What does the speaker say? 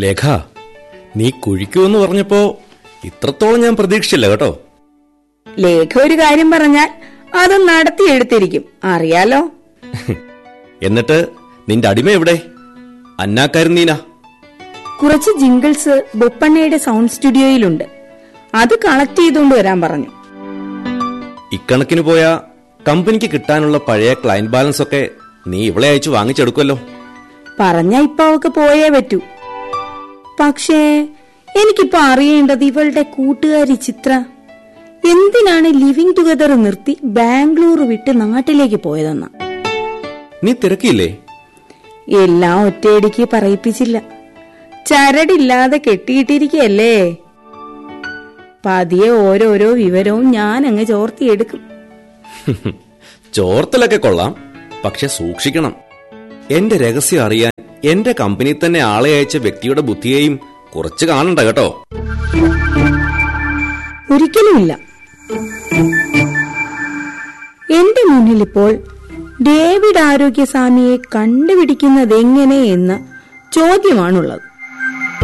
ലേഖ നീ കുഴിക്കുമെന്ന് പറഞ്ഞപ്പോ ഇത്രത്തോളം ഞാൻ പ്രതീക്ഷിച്ചില്ല കേട്ടോ ലേഖ ഒരു കാര്യം പറഞ്ഞാൽ അത് നടത്തിയെടുത്തിരിക്കും അറിയാലോ എന്നിട്ട് നിന്റെ അടിമ എവിടെ അന്നാക്കാരൻ നീന കുറച്ച് ജിങ്കിൾസ് ബൊപ്പണ്ണയുടെ സൗണ്ട് സ്റ്റുഡിയോയിലുണ്ട് അത് കളക്ട് ചെയ്തുകൊണ്ട് വരാൻ പറഞ്ഞു ഇക്കണക്കിന് പോയ കമ്പനിക്ക് കിട്ടാനുള്ള പഴയ ക്ലയന്റ് ബാലൻസ് ഒക്കെ നീ ഇവളെ അയച്ചു വാങ്ങിച്ചെടുക്കുമല്ലോ പറഞ്ഞ ഇപ്പൊ അവക്ക് പോയേ പറ്റൂ പക്ഷേ എനിക്കിപ്പോ അറിയേണ്ടത് ഇവളുടെ കൂട്ടുകാരി ചിത്ര എന്തിനാണ് ലിവിങ് ടുഗദർ നിർത്തി ബാംഗ്ലൂർ വിട്ട് നാട്ടിലേക്ക് പോയതെന്ന നീ തിരക്കിയില്ലേ എല്ലാം ഒറ്റയടിക്ക് പറയിപ്പിച്ചില്ല ചരടില്ലാതെ കെട്ടിയിട്ടിരിക്കല്ലേ പതിയെ ഓരോരോ വിവരവും ഞാൻ അങ്ങ് ചോർത്തിയെടുക്കും ചോർത്തലൊക്കെ കൊള്ളാം പക്ഷെ സൂക്ഷിക്കണം എന്റെ രഹസ്യം അറിയാൻ എന്റെ കമ്പനി തന്നെ ആളെ അയച്ച വ്യക്തിയുടെ ബുദ്ധിയെയും കുറച്ച് കാണണ്ട കേട്ടോ ഒരിക്കലുമില്ല എന്റെ മുന്നിൽ ഇപ്പോൾ ഡേവിഡ് ആരോഗ്യസ്വാമിയെ കണ്ടുപിടിക്കുന്നത് എങ്ങനെ എന്ന ചോദ്യമാണുള്ളത്